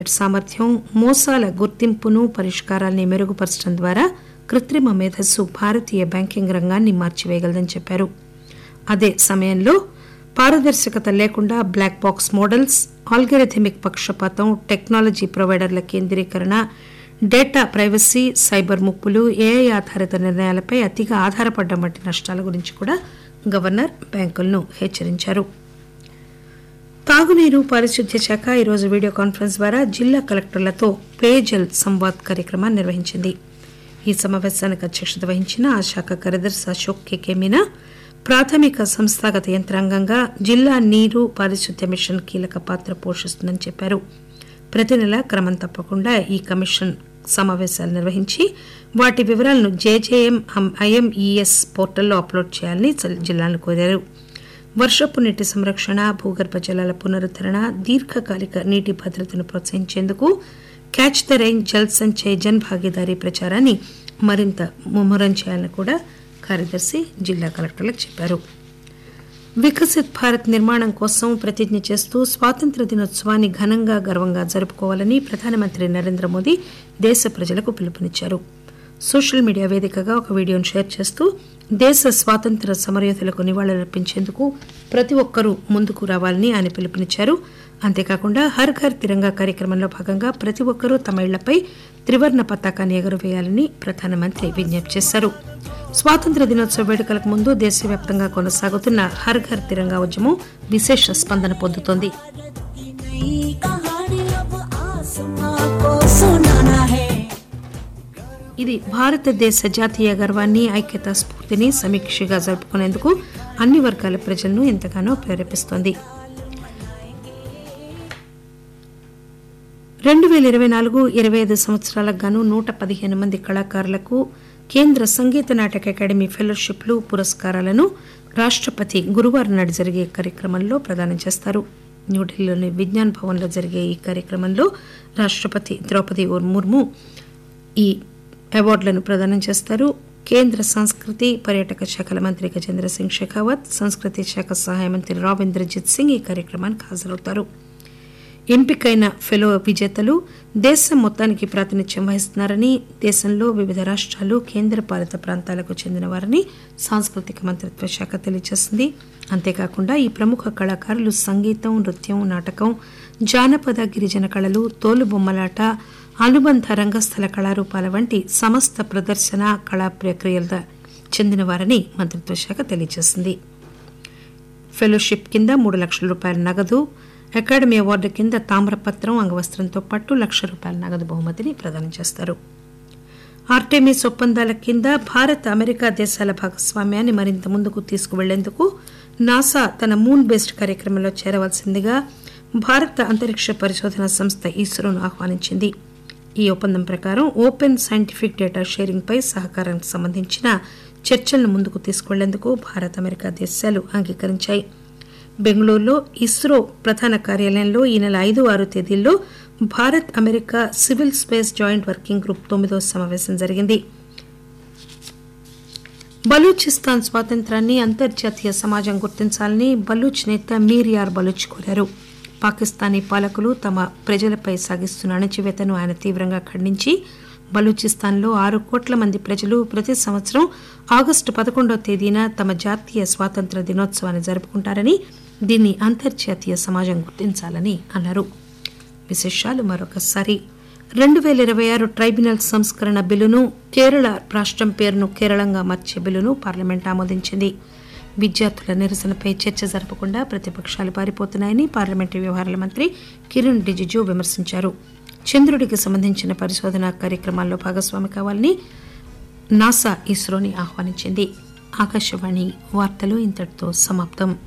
computer సామర్థ్యం మోసాల గుర్తింపును పరిష్కారాల్ని మెరుగుపరచడం ద్వారా కృత్రిమ మేధస్సు భారతీయ బ్యాంకింగ్ రంగాన్ని మార్చివేయగలదని చెప్పారు అదే సమయంలో పారదర్శకత లేకుండా బ్లాక్ బాక్స్ మోడల్స్ ఆల్గరిథమిక్ పక్షపాతం టెక్నాలజీ ప్రొవైడర్ల కేంద్రీకరణ డేటా ప్రైవసీ సైబర్ ముప్పులు ఏఐ ఆధారిత నిర్ణయాలపై అతిగా ఆధారపడడం వంటి నష్టాల గురించి కూడా గవర్నర్ బ్యాంకులను హెచ్చరించారు తాగునీరు పారిశుద్ధ్య శాఖ ఈరోజు వీడియో కాన్ఫరెన్స్ ద్వారా జిల్లా కలెక్టర్లతో పేజల్ సంవాద్ కార్యక్రమాన్ని నిర్వహించింది ఈ సమావేశానికి అధ్యక్షత వహించిన ఆ శాఖ కార్యదర్శి అశోక్ కెకే మీనా ప్రాథమిక సంస్థాగత యంత్రాంగంగా జిల్లా నీరు పారిశుద్ధ్య మిషన్ కీలక పాత్ర పోషిస్తుందని చెప్పారు ప్రతి నెల క్రమం తప్పకుండా ఈ కమిషన్ సమావేశాలు నిర్వహించి వాటి వివరాలను జేజేఎం ఐఎంఈఎస్ పోర్టల్లో అప్లోడ్ చేయాలని జిల్లాలను కోరారు వర్షపు నీటి సంరక్షణ భూగర్భ జలాల పునరుద్దరణ దీర్ఘకాలిక నీటి భద్రతను ప్రోత్సహించేందుకు catch the rain Jal Sanchay Jan Bhagidari ప్రచారాన్ని మరింత ముమ్మరం చేయాలని కూడా కార్యదర్శి జిల్లా కలెక్టర్లకు చెప్పారు వికసిత్ భారత్ నిర్మాణం కోసం ప్రతిజ్ఞ చేస్తూ స్వాతంత్ర దినోత్సవాన్ని ఘనంగా గర్వంగా జరుపుకోవాలని ప్రధానమంత్రి నరేంద్ర మోదీ దేశ ప్రజలకు పిలుపునిచ్చారు సోషల్ మీడియా వేదికగా ఒక వీడియోను షేర్ చేస్తూ దేశ స్వాతంత్ర సమరయోధులకు నివాళులర్పించేందుకు ప్రతి ఒక్కరూ ముందుకు రావాలని ఆయన పిలుపునిచ్చారు అంతేకాకుండా హర్ ఘర్ తిరంగా కార్యక్రమంలో భాగంగా ప్రతి ఒక్కరూ తమ ఇళ్లపై త్రివర్ణ పతాకాన్ని ఎగురవేయాలని ప్రధానమంత్రి విజ్ఞప్తి చేశారు స్వాతంత్ర దినోత్సవ వేడుకలకు ముందు దేశవ్యాప్తంగా కొనసాగుతున్న హర్ ఘర్ తిరంగా ఉద్యమం విశేష స్పందన పొందుతోంది नई कहानी अब आसमां को सुनाना है ఇది భారతదేశ జాతీయ గర్వాన్ని ఐక్యతా స్ఫూర్తిని సమీక్షగా జరుపుకునేందుకు అన్ని వర్గాల ప్రజలను ఎంతగానో ప్రేరేపిస్తోంది రెండు వేల ఇరవై నాలుగు ఇరవై ఐదు సంవత్సరాలకు గాను నూట పదిహేను మంది కళాకారులకు కేంద్ర సంగీత నాటక అకాడమీ ఫెలోషిప్లు పురస్కారాలను రాష్టపతి గురువారం నాడు జరిగే కార్యక్రమంలో ప్రదానం చేస్తారు న్యూఢిల్లీలోని విజ్ఞాన్ భవన్లో జరిగే ఈ కార్యక్రమంలో రాష్టపతి ద్రౌపది ముర్ము ఈ అవార్డులను ప్రదానం చేస్తారు కేంద్ర సంస్కృతి పర్యాటక శాఖల మంత్రి గజేంద్ర సింగ్ షెకావత్ సంస్కృతి శాఖ సహాయ మంత్రి రావ్ ఇంద్రజిత్ సింగ్ ఈ కార్యక్రమానికి హాజరవుతారు ఎంపికైన ఫెలో విజేతలు దేశం మొత్తానికి ప్రాతినిధ్యం వహిస్తున్నారని దేశంలో వివిధ రాష్ట్రాలు కేంద్ర పాలిత ప్రాంతాలకు చెందిన వారని సాంస్కృతిక మంత్రిత్వ శాఖ తెలియజేసింది అంతేకాకుండా ఈ ప్రముఖ కళాకారులు సంగీతం నృత్యం నాటకం జానపద గిరిజన కళలు తోలుబొమ్మలాట అనుబంధ రంగస్థల కళారూపాల వంటి సమస్త ప్రదర్శన కళా ప్రక్రియల చెందినవారని మంత్రిత్వ శాఖ తెలియజేసింది ఫెలోషిప్ కింద మూడు లక్షల రూపాయల నగదు అకాడమీ అవార్డు కింద తామ్రపత్రం అంగవస్త్రంతో పాటు లక్ష రూపాయల నగదు బహుమతిని ప్రదానం చేస్తారు ఆర్టెమిస్ ఒప్పందాల కింద భారత్ అమెరికా దేశాల భాగస్వామ్యాన్ని మరింత ముందుకు తీసుకువెళ్లేందుకు నాసా తన మూన్ బేస్డ్ కార్యక్రమంలో చేరవలసిందిగా భారత అంతరిక్ష పరిశోధన సంస్థ ఇస్రోను ఆహ్వానించింది ఈ ఒప్పందం ప్రకారం ఓపెన్ సైంటిఫిక్ డేటా షేరింగ్ పై సహకారానికి సంబంధించిన చర్చలను ముందుకు తీసుకువెళ్లేందుకు భారత్ అమెరికా దేశాలు అంగీకరించాయి బెంగళూరులో ఇస్రో ప్రధాన కార్యాలయంలో ఈ నెల ఐదు ఆరు తేదీల్లో Bharat America civil space joint working group తొమ్మిదో సమావేశం జరిగింది బలూచిస్తాన్ స్వాతంత్రాన్ని అంతర్జాతీయ సమాజం గుర్తించాలని బలూచ్ నేత మీర్ యార్ బలూచ్ కోరారు పాకిస్తానీ పాలకులు తమ ప్రజలపై సాగిస్తున్న అణచివేతను ఆయన తీవ్రంగా ఖండించి బలూచిస్తాన్లో ఆరు కోట్ల మంది ప్రజలు ప్రతి సంవత్సరం ఆగస్టు పదకొండో తేదీన తమ జాతీయ స్వాతంత్ర దినోత్సవాన్ని జరుపుకుంటారని దీన్ని అంతర్జాతీయ సమాజం గుర్తించాలని అన్నారు విశేషాలు మరొకసారి రెండు వేల ఇరవై ఆరు ట్రైబ్యునల్ సంస్కరణ బిల్లును కేరళ రాష్ట్రం పేరును కేరళంగా మార్చే బిల్లును పార్లమెంట్ ఆమోదించింది విద్యార్థుల నిరసనపై చర్చ జరపకుండా ప్రతిపక్షాలు పారిపోతున్నాయని పార్లమెంటరీ వ్యవహారాల మంత్రి కిరణ్ రిజిజు విమర్శించారు చంద్రుడికి సంబంధించిన పరిశోధన కార్యక్రమాల్లో భాగస్వామి కావాలని నాసా ఇస్రోని ఆహ్వానించింది ఆకాశవాణి వార్తలు ఇంతటితో సమాప్తం